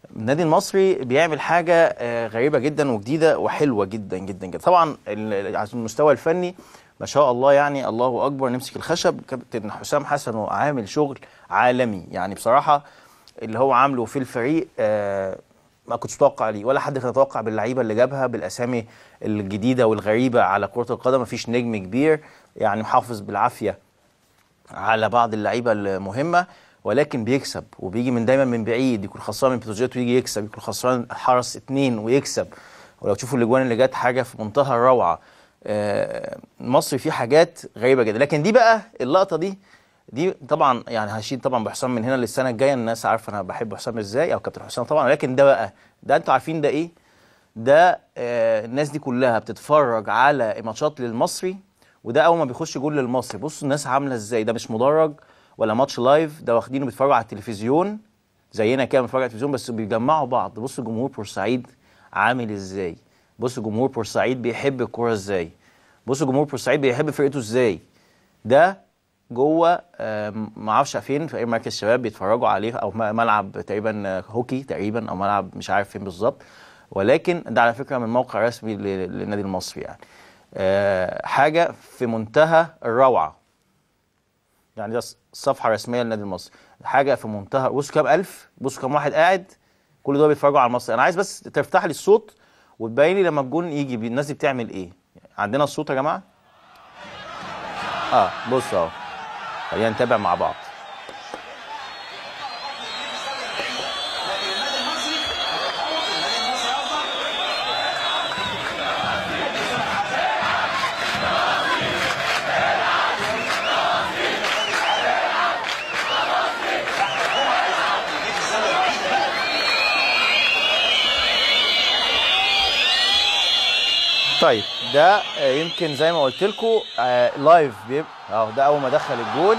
النادي المصري بيعمل حاجه آه، غريبه جدا وجديده وحلوه جدا جدا جدا طبعا ال- على المستوى الفني ما شاء الله يعني الله اكبر نمسك الخشب كابتن حسام حسن عامل شغل عالمي يعني بصراحه اللي هو عامله في الفريق آه، ما كنتش متوقع عليه ولا حد كان يتوقع باللعيبه اللي جابها بالاسامي الجديده والغريبه على كره القدم مفيش نجم كبير يعني محافظ بالعافيه على بعض اللعيبه المهمه ولكن بيكسب وبيجي من دايما من بعيد يكون خسران من بتروجيت ويجي يكسب يكون خسران حرس اتنين ويكسب ولو تشوفوا الاجوان اللي جت حاجه في منتهى الروعه آه، مصر فيه حاجات غريبه جدا لكن دي بقى اللقطه دي دي طبعا يعني هشيل طبعا بحسام من هنا للسنه الجايه الناس عارفه انا بحب حسام ازاي او كابتن حسام طبعا لكن ده بقى ده انتوا عارفين ده ايه ده آه الناس دي كلها بتتفرج على ماتشات للمصري وده اول ما بيخش جول للمصري بصوا الناس عامله ازاي ده مش مدرج ولا ماتش لايف ده واخدينه بيتفرجوا على التلفزيون زينا كده بنتفرج على التلفزيون بس بيجمعوا بعض بصوا جمهور بورسعيد عامل ازاي بصوا جمهور بورسعيد بيحب الكوره ازاي بصوا جمهور بورسعيد بيحب فرقته ازاي ده جوه آه، ما اعرفش فين في اي مركز شباب بيتفرجوا عليه او م- ملعب تقريبا آه، هوكي تقريبا او ملعب مش عارف فين بالظبط ولكن ده على فكره من موقع رسمي ل- للنادي المصري يعني آه، حاجه في منتهى الروعه يعني ده صفحه رسميه للنادي المصري حاجه في منتهى بصوا كام الف بصوا كام واحد قاعد كل دول بيتفرجوا على المصري انا عايز بس تفتح لي الصوت وتبين لي لما الجون يجي بي- الناس دي بتعمل ايه عندنا الصوت يا جماعه اه بص اهو خلينا نتابع مع بعض طيب ده آه، يمكن زي ما قلت لكم لايف بيبقى اهو ده اول ما دخل الجون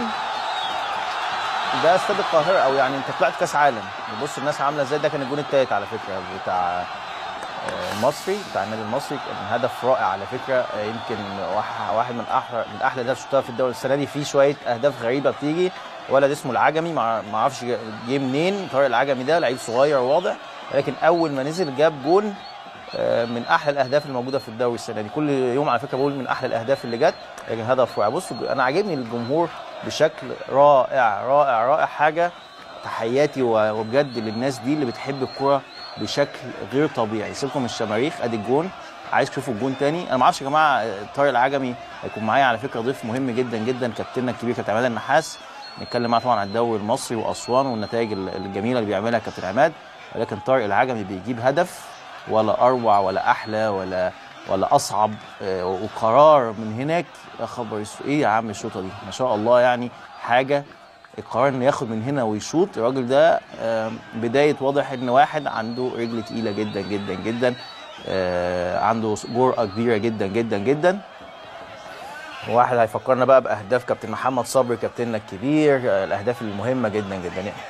ده استاد القاهره او يعني انت طلعت كاس عالم بص الناس عامله ازاي ده كان الجون التالت على فكره بتاع آه، المصري بتاع النادي المصري كان هدف رائع على فكره آه، يمكن واحد واحد من احلى من احلى الاهداف شفتها في الدوري السنه دي في شويه اهداف غريبه بتيجي ولد اسمه العجمي ما ما اعرفش جه منين طارق العجمي ده لعيب صغير واضح ولكن اول ما نزل جاب جون آه، من احلى الاهداف الموجوده في الدوري السنه دي كل يوم على فكره بقول من احلى الاهداف اللي جت لكن هدف رائع بص انا عاجبني الجمهور بشكل رائع رائع رائع حاجه تحياتي و- وبجد للناس دي اللي بتحب الكوره بشكل غير طبيعي سيبكم من الشماريخ ادي الجون عايز تشوفوا الجون تاني انا ما اعرفش يا جماعه آه، طارق العجمي هيكون معايا على فكره ضيف مهم جدا جدا كابتننا الكبير كابتن عماد النحاس نتكلم معاه طبعا عن الدوري المصري واسوان والنتائج ال- الجميله اللي بيعملها كابتن عماد ولكن طارق العجمي بيجيب هدف ولا اروع ولا احلى ولا ولا اصعب آه، وقرار من هناك يا خبر يسوع ايه يا عم الشوطه دي ما شاء الله يعني حاجه القرار انه ياخد من هنا ويشوط الراجل ده آم، بدايه واضح ان واحد عنده رجل تقيله جدا جدا جدا آه، عنده جرأه كبيره جدا جدا جدا واحد هيفكرنا بقى باهداف كابتن محمد صبري كابتننا الكبير آه، الاهداف المهمه جدا جدا